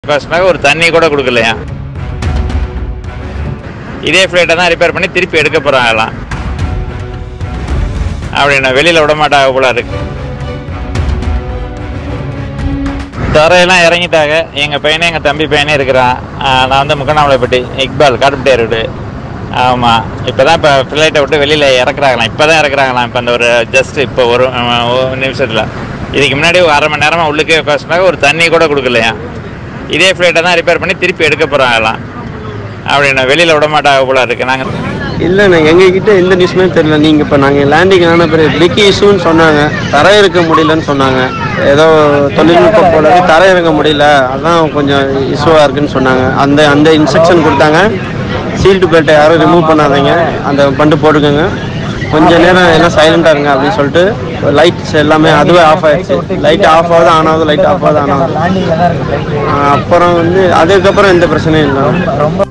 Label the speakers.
Speaker 1: காசுனாக ஒரு தண்ணி கூட கொடுக்கலையா இதே ஃப்ளைட்டை தான் ரிப்பேர் பண்ணி திருப்பி எடுக்க போகிறாங்களாம் அப்படின்னா வெளியில் விட மாட்டாங்க போல இருக்கு தரையெல்லாம் இறங்கிட்டாங்க எங்கள் பையனே எங்கள் தம்பி பையனே இருக்கிறான் ஆஹ் நான் வந்து முக்கண்ணாமலைப்பட்டி இக்பால் காட்டுப்பட்டே ரோடு ஆமாம் இப்போ தான் இப்போ ஃப்ளைட்டை விட்டு வெளியில் இறக்குறாங்களாம் இப்போ தான் இறக்குறாங்களாம் இப்போ அந்த ஒரு ஜஸ்ட் இப்போ ஒரு ஆஹ் ஒரு நிமிஷத்தில் இதுக்கு முன்னாடி ஒரு அரை மணி நேரமாக உள்ளுக்கே உட்காந்துனாக்க ஒரு தண்ணி கூட கொடுக்கலையா இதே ஃப்ளைட்டை தான் ரிப்பேர் பண்ணி திருப்பி எடுக்க போகிறாங்களாம் அப்படின்னா வெளியில் விட மாட்டாங்க போல இருக்கு நாங்கள்
Speaker 2: இல்லைண்ணே எங்ககிட்ட எந்த நியூஸுமே தெரியல நீங்கள் இப்போ நாங்கள் லேண்டிங் ஆன பிறகு பிரிக்கி இஷ்யூன்னு சொன்னாங்க தரை இறக்க முடியலன்னு சொன்னாங்க ஏதோ தொழில்நுட்பம் போல தரை இறங்க முடியல அதான் கொஞ்சம் இஷ்யூவாக இருக்குன்னு சொன்னாங்க அந்த அந்த இன்ஸ்ட்ரக்ஷன் கொடுத்தாங்க சீல்டு பெல்ட்டை யாரும் ரிமூவ் பண்ணாதீங்க அந்த பண்டு போட்டுக்கோங்க கொஞ்ச நேரம் எல்லாம் சைலண்டாக இருங்க அப்படின்னு சொல்லிட்டு லைட்ஸ் எல்லாமே அதுவே ஆஃப் ஆயிடுச்சு லைட் ஆஃப் ஆகுது ஆன் ஆகுது லைட் ஆஃப் ஆகுது ஆன் ஆகுது அப்புறம் வந்து அதுக்கப்புறம் எந்த பிரச்சனையும் இல்லை